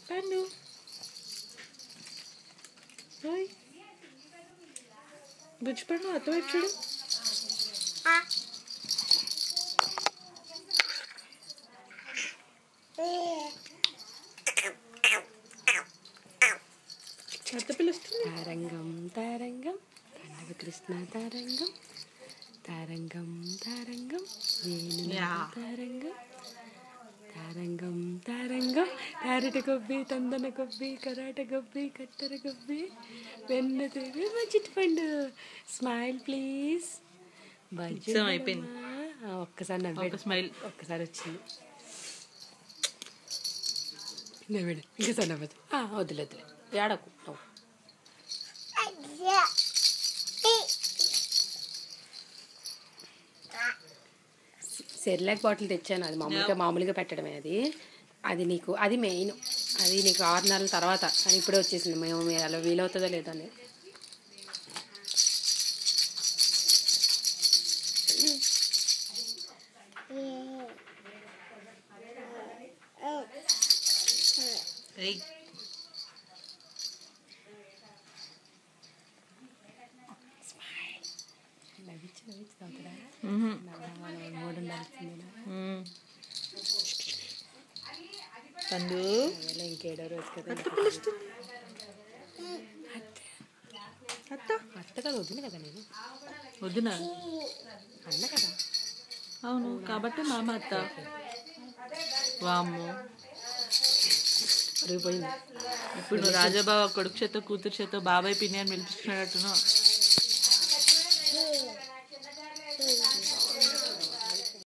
పండు ఓయ్ బుజ్జి పండు అత్త వైపు చూడు అత్త పిలుస్తుంది తారంగం తారంగం పండగ కృష్ణ తారంగం తారంగం తారంగం వేణు యా. తారంగం తారంగం తారంగం తారట గొబ్బి తందన గొబ్బి కరాట గొబ్బి కట్టెర గొబ్బి వెన్న తేవి బడ్జెట్ పండు స్మైల్ ప్లీజ్ ఇచ్చాం, అయిపోయింది. ఒక్కసారి ఒక నవ్వాడు స్మైల్ ఒక్కసారి వచ్చింది నవ్వాడు ఇంకసారి నవ్వదు ఆ, వద్దులే వద్దులే ఏడకు నవ్వు. సెర్లాక్ బాటిల్ తెచ్చాను అది మామూలుగా మామూలుగా పెట్టడమే అది అది నీకు అది మెయిన్ అది నీకు ఆరు నెలల తర్వాత కానీ ఇప్పుడే వచ్చేసింది మేము మీరు అలా వీలవుతుందో లేదో అని ఏయ్ నవ్వించి నవ్వించి తాగుతాడా మ్హూ. నవ్వాలి మూడు ఉండాల్సిందేనా మ్మ్. పండు అయ్యో, ఇంకేడో రోజు కదా అత్త పిలుస్తుంది అత్త అత్త కదా వదిన కదా నేను వద్దునా అన్న కదా అవును కాబట్టి మామ అత్త వామ్మో అరిగిపోయింది ఇప్పుడు నువ్వు రాజాబావ కొడుకు చేత కూతురు చేత బాబాయ్ పిన్ని అని పిలిపించుకున్నట్టున్నావు